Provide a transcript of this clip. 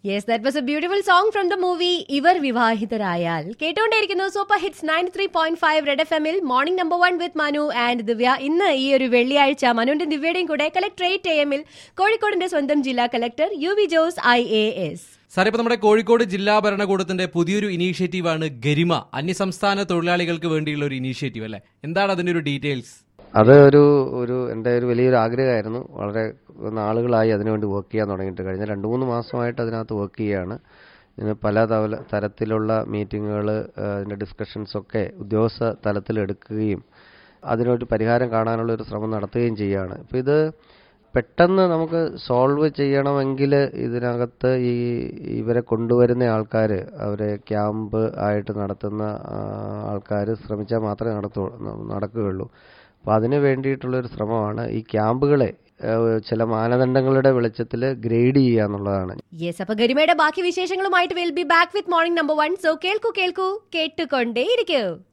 yes that was a beautiful song from the movie ഇവർ വിവാഹിതരായാൽ കേട്ടുകൊണ്ടേയിരിക്കുന്നു super hits ninety three point five red F എമ്മിൽ morning number one with Manu and Divya ഇന്ന് ഈ ഒരു വെള്ളിയാഴ്ച മനുവിന്റെ ദിവ്യയുടെയും കൂടെ കളക്ടറേറ്റ് എ എമ്മിൽ കോഴിക്കോടിന്റെ സ്വന്തം ജില്ലാ collector U V Jose I A S സാറേ ഇപ്പൊ നമ്മുടെ കോഴിക്കോട് ജില്ലാ ഭരണകൂടത്തിന്റെ പുതിയൊരു ഇനീഷ്യേറ്റീവാണ് ഗരിമ അന്യസംസ്ഥാന തൊഴിലാളികൾക്ക് വേണ്ടിയുള്ള ഒരു ഇനീഷ്യേറ്റീവ് അല്ലെ എന്താണ് അതിന്റെ ഒരു ഡീറ്റെയിൽസ് അത് ഒരു ഒരു എൻ്റെ ഒരു വലിയൊരു ആഗ്രഹമായിരുന്നു വളരെ നാളുകളായി അതിനുവേണ്ടി വർക്ക് ചെയ്യാൻ തുടങ്ങിയിട്ട് കഴിഞ്ഞ രണ്ട് മൂന്ന് മാസമായിട്ട് അതിനകത്ത് വർക്ക് ചെയ്യുകയാണ് ഇതിന് പല തവല തരത്തിലുള്ള മീറ്റിങ്ങുകൾ അതിൻ്റെ ഡിസ്കഷൻസൊക്കെ ഉദ്യോഗസ്ഥ തലത്തിൽ എടുക്കുകയും അതിനൊരു പരിഹാരം കാണാനുള്ള ഒരു ശ്രമം നടത്തുകയും ചെയ്യുകയാണ് അപ്പോൾ ഇത് പെട്ടെന്ന് നമുക്ക് സോൾവ് ചെയ്യണമെങ്കിൽ ഇതിനകത്ത് ഈ ഇവരെ കൊണ്ടുവരുന്ന ആൾക്കാർ അവരെ ക്യാമ്പ് ആയിട്ട് നടത്തുന്ന ആൾക്കാർ ശ്രമിച്ചാൽ മാത്രമേ നടത്തു നടക്കുകയുള്ളൂ അപ്പോൾ അതിന് വേണ്ടിയിട്ടുള്ളൊരു ശ്രമമാണ് ഈ ക്യാമ്പുകളെ ഏഹ്, ചില മാനദണ്ഡങ്ങളുടെ വെളിച്ചത്തിൽ ഗ്രേഡ് ചെയ്യുക എന്നുള്ളതാണ് യെസ് അപ്പൊ ഗരിമയുടെ ബാക്കി വിശേഷങ്ങളുമായിട്ട് will be back with morning number one so കേൾക്കൂ കേൾക്കൂ കേട്ടുകൊണ്ടേ ഇരിക്കൂ